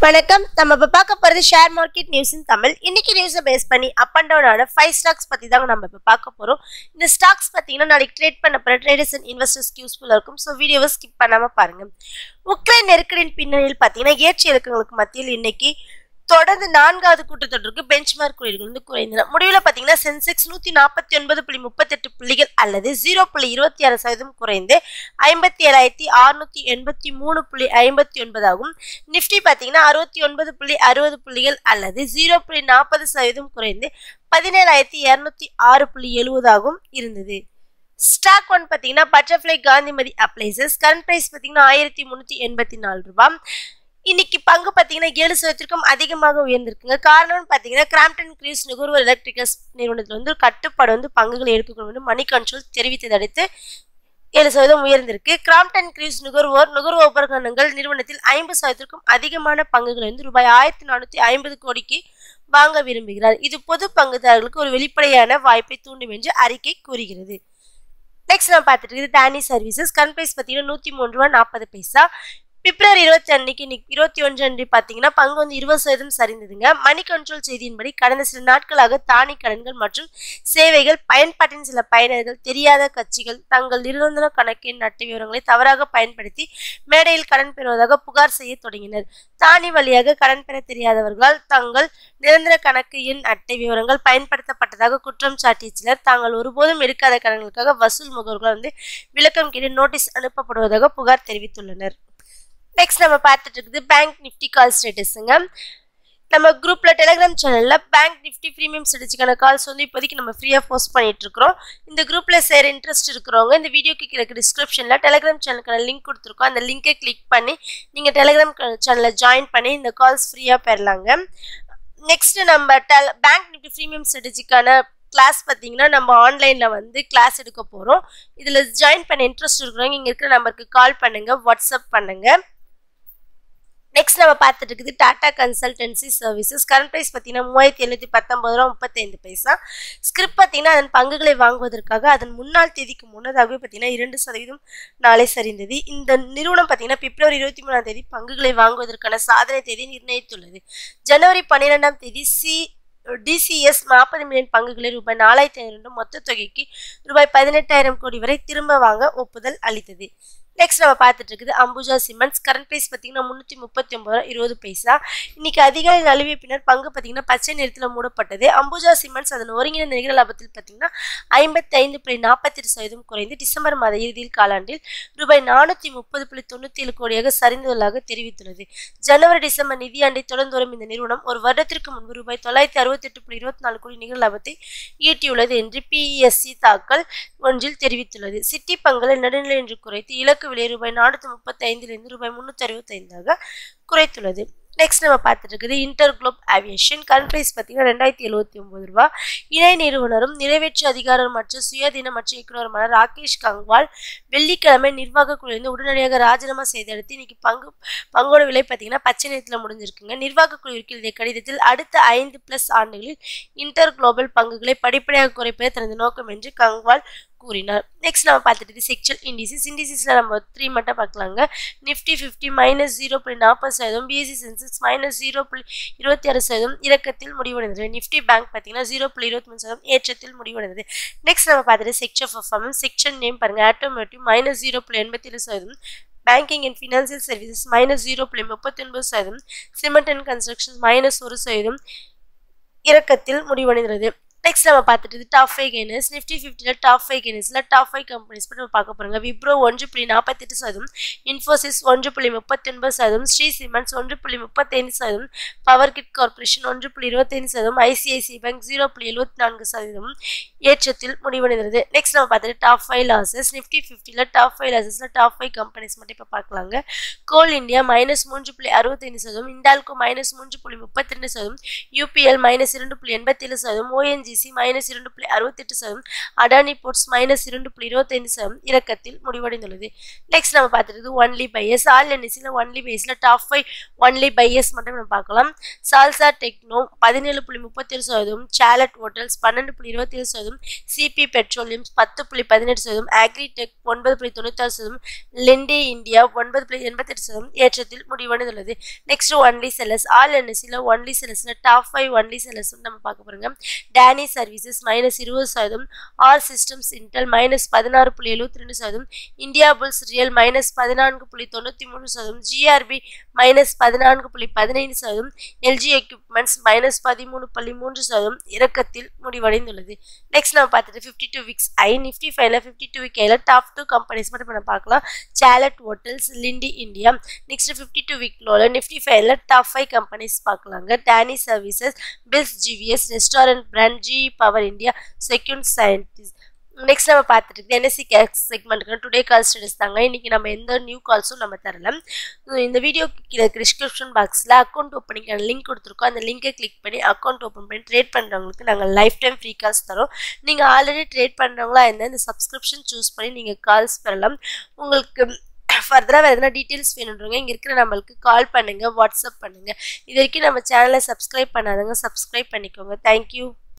வணக்கம் நம்ம இப்போ பார்க்க போகிறது share market news in Tamil இன்னைக்கு நியூஸை பேஸ் பண்ணி அப் அண்ட் டவுனான ஃபைவ் ஸ்டாக்ஸ் பற்றி தாங்க நம்ம இப்போ பார்க்க போகிறோம் இந்த ஸ்டாக்ஸ் பார்த்தீங்கன்னா நாளைக்கு ட்ரேட் பண்ண போகிற ட்ரேடர்ஸ் அண்ட் இன்வெஸ்டர்ஸ்க்கு யூஸ்ஃபுல்லாக இருக்கும் ஸோ வீடியோவை ஸ்கிப் பண்ணாமல் பாருங்கள் உக்ரைன் நெருக்கடியின் பின்னணியில் பார்த்தீங்கன்னா ஏற்ற இலக்கங்களுக்கு மத்தியில் இன்னைக்கு தொடர்ந்து நான்காவது கூட்டத்தொடருக்கு பெஞ்ச்மார்க் குறியீடுகள் வந்து குறைந்தன முடிவில் பார்த்தீங்கன்னா சென்செக்ஸ் நூற்றி நாற்பத்தி ஒன்பது புள்ளி முப்பத்தெட்டு புள்ளிகள் அல்லது ஜீரோ புள்ளி இருபத்தி ஆறு சதவீதம் குறைந்து ஐம்பத்தி ஏழாயிரத்தி அறுநூத்தி எண்பத்தி மூணு புள்ளி ஐம்பத்தி ஒன்பதாகும் நிஃப்டி பார்த்தீங்கன்னா அறுபத்தி ஒன்பது புள்ளி அறுபது புள்ளிகள் அல்லது ஜீரோ புள்ளி நாற்பது சதவீதம் குறைந்து பதினேழாயிரத்தி இரநூத்தி ஆறு புள்ளி எழுபதாகவும் இருந்தது ஸ்டாக் ஒன் பார்த்தீங்கன்னா butterfly Gandhimathi appliances current price பார்த்தீங்கன்னா ஆயிரத்தி முந்நூற்றி எண்பத்தி நாலு ரூபாய் இன்னைக்கு பங்கு பார்த்தீங்கன்னா ஏழு சதவீதத்திற்கும் அதிகமாக உயர்ந்திருக்குங்க காரணம்னு பார்த்தீங்கன்னா கிராம்டன் கிரீஸ் நுகர்வோர் எலக்ட்ரிக்கல்ஸ் நிறுவனத்தில் வந்து கட்டுப்பாடு வந்து பங்குகளை எடுத்துக்கொள்ள வேண்டும் மணி கண்ட்ரோல் தெரிவித்ததை அடுத்து ஏழு சதவீதம் உயர்ந்திருக்கு கிராம்டன் கிரீஸ் நுகர்வோர் நுகர்வோர் உபகரணங்கள் நிறுவனத்தில் ஐம்பது சதவீதத்திற்கும் அதிகமான பங்குகளை வந்து ரூபாய் ஆயிரத்தி நானூற்றி ஐம்பது கோடிக்கு வாங்க விரும்புகிறார் இது பொது பங்குதாரர்களுக்கு ஒரு வெளிப்படையான வாய்ப்பை தூண்டும் என்று அறிக்கை கூறுகிறது நெக்ஸ்ட் நான் பார்த்துட்டு இருக்குது டானி சர்வீசஸ் கரண்ட் ப்ரைஸ் பார்த்தீங்கன்னா நூற்றி மூணு ரூபா நாற்பது பைசா பிப்ரவரி இருபத்தி அன்னைக்கு இன்னைக்கு இருபத்தி ஒன்று அன்று பார்த்தீங்கன்னா பங்கு வந்து இருபது சதவீதம் சரிந்ததுங்க மணி கண்ட்ரோல் செய்தியின்படி கடந்த சில நாட்களாக தானி கடன்கள் மற்றும் சேவைகள் பயன்பாட்டின் சில பயனர்கள் தெரியாத கட்சிகள் தங்கள் நிறுவன கணக்கின் அட்டை விவரங்களை தவறாக பயன்படுத்தி மேடையில் கடன் பெறுவதாக புகார் செய்ய தொடங்கினர் தானி வழியாக கடன் பெற தெரியாதவர்களால் தங்கள் நிரந்தர கணக்கு எண் அட்டை விவரங்கள் பயன்படுத்தப்பட்டதாக குற்றம் சாட்டிய சிலர் தாங்கள் ஒருபோதும் எடுக்காத கடன்களுக்காக வசூல் முகவர்கள் வந்து விளக்கம் கேட்டு நோட்டீஸ் அனுப்பப்படுவதாக புகார் தெரிவித்துள்ளனர் நெக்ஸ்ட் நம்ம பார்த்துட்டு இருக்குது பேங்க் நிஃப்டி கால் ஸ்டேட்டஸுங்க நம்ம குரூப்பில் டெலிகிராம் சேனலில் பேங்க் நிஃப்டி ப்ரீமியம் ஸ்டடிச்சுக்கான கால்ஸ் வந்து இப்போதைக்கு நம்ம ஃப்ரீயாக போஸ்ட் பண்ணிட்டு இருக்கிறோம் இந்த குரூப்பில் சேர இன்ட்ரெஸ்ட் இருக்கிறவங்க இந்த வீடியோக்கு கீழே டிஸ்கிரிப்ஷனில் டெலிகிராம் சேனலுக்கான லிங்க் கொடுத்துருக்கோம் அந்த லிங்கை கிளிக் பண்ணி நீங்கள் டெலிகிராம் சேனலில் ஜாயின் பண்ணி இந்த கால்ஸ் ஃப்ரீயாக பெறலாங்க நெக்ஸ்ட் நம்ம டெல் பேங்க் நிஃப்டி ப்ரீமியம் ஸ்ட்ராட்டஜிக்கான கிளாஸ் பார்த்தீங்கன்னா நம்ம ஆன்லைனில் வந்து கிளாஸ் எடுக்க போகிறோம் இதில் ஜாயின் பண்ண இன்ட்ரெஸ்ட் இருக்கிறவங்க இங்கே இருக்கிற நம்பருக்கு கால் பண்ணுங்கள் வாட்ஸ்அப் பண்ணுங்கள் நெக்ஸ்ட் நம்ம பார்த்துட்டு இருக்குது Tata consultancy services current price பார்த்தீங்கன்னா மூவாயிரத்தி எழுநூற்றி பத்தொம்பது ரூபா முப்பத்தைந்து பைசா ஸ்கிரிப்ட் பார்த்தீங்கன்னா அதன் பங்குகளை வாங்குவதற்காக அதன் முன்னாள் தேதிக்கு முன்னதாகவே பார்த்தீங்கன்னா இரண்டு சதவீதம் நாளை சரிந்தது இந்த நிறுவனம் பார்த்தீங்கன்னா பிப்ரவரி இருபத்தி மூணாம் தேதி பங்குகளை வாங்குவதற்கான சாதனை தேதி நிர்ணயித்துள்ளது ஜனவரி பன்னிரெண்டாம் தேதி சி டிசிஎஸ் நாற்பது மில்லியன் பங்குகளை ரூபாய் நாலாயிரத்தி ஐநூறு மொத்த தொகைக்கு ரூபாய் பதினெட்டாயிரம் கோடி வரை திரும்ப வாங்க ஒப்புதல் அளித்தது நெக்ஸ்ட் நம்ம பார்த்துட்டு இருக்குது அம்புஜா சிமெண்ட்ஸ் கரண்ட் ப்ரைஸ் பார்த்தீங்கன்னா முந்நூற்றி முப்பத்தி ஒம்பது ரூபா இருபது பைசா இன்னைக்கு அதிகாலை நழுவிய பின்னர் பங்கு பார்த்தீங்கன்னா பச்சை நிறத்தில் மூடப்பட்டது அம்புஜா சிமெண்ட்ஸ் அதன் ஒருங்கிணைந்த நிகர லாபத்தில் பார்த்தீங்கன்னா ஐம்பத்தி ஐந்து புள்ளி நாற்பத்தி எட்டு சதவீதம் குறைந்து டிசம்பர் மாத இறுதியில் காலாண்டில் ரூபாய் நானூற்றி முப்பது புள்ளி தொண்ணூற்றி ஏழு கோடியாக சரிந்துள்ளதாக தெரிவித்துள்ளது ஜனவரி டிசம்பர் நிதியாண்டை தொடர்ந்து வரும் இந்த நிறுவனம் ஒரு வருடத்திற்கு முன்பு ரூபாய் தொள்ளாயிரத்தி அறுபத்தெட்டு புள்ளி இருபத்தி நாலு கோடி நிகர லாபத்தை ஈட்டியுள்ளது என்று பிஎஸ்சி தாக்கல் ஒன்றில் தெரிவித்துள்ளது சிட்டி பங்குகளை நடுநிலை என்று குறைத்து இலக்கு விலை ரூபாய் நானூற்றி முப்பத்தி ஐந்திலிருந்து ரூபாய் முன்னூற்றி அறுபத்தி ஐந்தாக குறைத்துள்ளது நெக்ஸ்ட் நம்ம பார்த்துட்டு இருக்குது InterGlobe aviation current price பார்த்தீங்கன்னா ரெண்டாயிரத்தி எழுபத்தி ஒம்பது ரூபா இணை நிறுவனரும் நிறைவேற்று அதிகாரம் மற்றும் சுயதீனமற்ற இயக்குநருமான ராகேஷ் கங்வால் வெள்ளிக்கிழமை நிர்வாக குழுவிலிருந்து உடனடியாக ராஜினாமா செய்த அடுத்து இன்னைக்கு பங்கு பங்கோட விலை பார்த்தீங்கன்னா பச்சை நிறத்தில் முடிஞ்சிருக்குங்க நிர்வாக குழுவிற்கு எழுதிய கடிதத்தில் அடுத்த ஐந்து பிளஸ் ஆண்டுகளில் இன்டர் குளோபல் பங்குகளை படிப்படியாக குறைப்பதே தனது நோக்கம் என்று கங்வால் கூறினார் நெக்ஸ்ட் நம்ம பார்த்துட்டு செக்ஷுவல் இண்டிசிஸ் இண்டிசிஸில் நம்ம த்ரீ மட்டும் பார்க்கலாங்க நிஃப்டி ஃபிஃப்டி மைனஸ் ஜீரோ புள்ளி நாற்பது சதவீதம் பிஎஸ்சி சென்செக்ஸ் மைனஸ் ஜீரோ புள்ளி இருபத்தி ஆறு சதவீதம் இறக்கத்தில் முடிவடைந்தது நிஃப்டி பேங்க் பார்த்தீங்கன்னா ஜீரோ புள்ளி இருபத்தி மூணு சதவீதம் ஏற்றத்தில் முடிவடைந்தது நெக்ஸ்ட் நம்ம பார்த்துட்டு செக்ஷன் பர்ஃபார்மன்ஸ் செக்ஷன் நேம் பாருங்கள் ஆட்டோமேட்டிவ் மைனஸ் ஜீரோ புள்ளி எண்பத்தி ஏழு சதவீதம் banking and financial services minus zero புள்ளி முப்பத்தி ஒன்பது சதவீதம் சிமெண்ட் அண்ட் கன்ஸ்ட்ரக்ஷன் மைனஸ் ஒரு சதவீதம் இறக்கத்தில் முடிவடைகிறது நெக்ஸ்ட் நம்ம பார்த்துட்டு டாப் ஃபைவ் கெய்னர்ஸ் நிஃப்டி ஃபிஃப்டியில் டாப் ஃபைவ் கெய்னர்ஸில் டாப் ஃபைவ் கம்பெனிஸ் பற்றி நம்ம பார்க்க போகிறோங்க விப்ரோ ஒன்று புள்ளி நாற்பத்தெட்டு சதவீதம் இன்ஃபோசிஸ் ஒன்று புள்ளி முப்பத்தி ஒன்பது சதவீதம் ஸ்ரீ சிமெண்ட்ஸ் ஒன்று புள்ளி முப்பத்தைந்து சதவீதம் பவர் கிட் கார்பரேஷன் ஒன்று புள்ளி இருபத்தைந்து சதவீதம் ஐசிஐசி பேங்க் ஜீரோ புள்ளி எழுபத்தி நான்கு சதவீதம் ஏற்றத்தில் முடிவடைகிறது நெக்ஸ்ட் நம்ம பார்த்துட்டு டாப் ஃபைவ் லாசஸ் நிஃப்டி ஃபிஃப்டியில் டாப் ஃபைவ் லாசஸில் டாப் ஃபைவ் கம்பெனிஸ் மட்டும் இப்போ பார்க்கலாங்க கோல் இந்தியா மைனஸ் மூன்று புள்ளி அறுபத்தைந்து சதவீதம் இண்டால்கோ மைனஸ் மூன்று புள்ளி முப்பத்தி ரெண்டு சதவீதம் யூபிஎல் மைனஸ் இரண்டு புள்ளி எண்பத்தேழு சதவீதம் ஓஎன்ஜி ஓஎன்ஜிசி மைனஸ் இரண்டு புள்ளி அறுபத்தெட்டு சதவீதம் அடானி போர்ட்ஸ் மைனஸ் இரண்டு புள்ளி இருபத்தைந்து சதவீதம் இறக்கத்தில் முடிவடைந்துள்ளது நெக்ஸ்ட் நம்ம பார்த்துட்டு ஒன்லி பையஸ் ஆல் என்எஸ்சியில் ஒன்லி பையஸில் டாப் ஃபைவ் ஒன்லி பையஸ் மட்டும் நம்ம பார்க்கலாம் சால்சா டெக்னோ பதினேழு புள்ளி முப்பத்தேழு சதவீதம் சாலட் ஹோட்டல்ஸ் பன்னெண்டு புள்ளி இருபத்தேழு சதவீதம் சிபி பெட்ரோலியம்ஸ் பத்து புள்ளி பதினெட்டு சதவீதம் அக்ரிடெக் ஒன்பது புள்ளி தொண்ணூத்தாறு சதவீதம் லிண்டே இந்தியா ஒன்பது புள்ளி எண்பத்தெட்டு சதவீதம் ஏற்றத்தில் முடிவடைந்துள்ளது நெக்ஸ்ட் ஒன்லி செல்லர்ஸ் ஆல் என்எஸ்சியில் ஒன்லி செல்லர்ஸில் டாப் ஃபைவ் ஒன்லி செல்லர்ஸ் நம்ம பார்க்க போகிறோங்க டேனி சர்வீசஸ் மைனஸ் இருபது சதவீதம் ஆர் சிஸ்டம்ஸ் இன்டெல் மைனஸ் பதினாறு புள்ளி எழுபத்தி ரெண்டு சதவீதம் இந்தியா புல்ஸ் ரியல் மைனஸ் பதினான்கு புள்ளி தொண்ணூற்றி மூணு சதவீதம் ஜிஆர்பி மைனஸ் பதினான்கு புள்ளி பதினைந்து சதவீதம் எல்ஜி எக்யூப்மெண்ட்ஸ் மைனஸ் பதிமூணு புள்ளி மூன்று சதவீதம் இறக்கத்தில் முடிவடைந்துள்ளது நெக்ஸ்ட் நம்ம பார்த்துட்டு fifty two weeks high Nifty ஃபைவ்ல ஃபிஃப்டி டூ வீக் ஐல டாப் டூ கம்பெனிஸ் மட்டும் நம்ம பார்க்கலாம் Chalet hotels Linde India next fifty two week லோல நிஃப்டி ஃபைவ்ல டாப் ஃபைவ் கம்பெனிஸ் பார்க்கலாங்க டேனி services bills GVS restaurant brand G power India செக்யூண்ட் சயின்டிஸ்ட் நெக்ஸ்ட் நம்ம பார்த்துட்டு இருக்கு என்எஸ்சி கேக்ஸ் செக்மெண்ட்டுக்கு டுடே கால் ஸ்டடிஸ் தாங்க இன்றைக்கி நம்ம எந்த நியூ கால்ஸும் நம்ம தரல இந்த வீடியோ கீழே டிஸ்கிரிப்ஷன் பாக்ஸில் அக்கௌண்ட் ஓப்பனிங்கான லிங்க் கொடுத்துருக்கோம் அந்த லிங்கை கிளிக் பண்ணி அக்கௌண்ட் ஓப்பன் பண்ணி ட்ரேட் பண்ணுறவங்களுக்கு நாங்கள் லைஃப் டைம் ஃப்ரீ கால்ஸ் தரோம் நீங்கள் ஆல்ரெடி ட்ரேட் பண்ணுறவங்களா இருந்தால் இந்த சப்ஸ்கிரிப்ஷன் சூஸ் பண்ணி நீங்கள் கால்ஸ் பெறலாம் உங்களுக்கு ஃபர்தராக வேறு எதனா டீட்டெயில்ஸ் வேணுன்றவங்க இங்கே இருக்கிற நம்மளுக்கு கால் பண்ணுங்கள் வாட்ஸ்அப் பண்ணுங்கள் இது வரைக்கும் நம்ம சேனலை சப்ஸ்கிரைப் பண்ணாதவங்க சப்ஸ்கிரைப் பண்ணிக்கோங்க தேங்க்யூ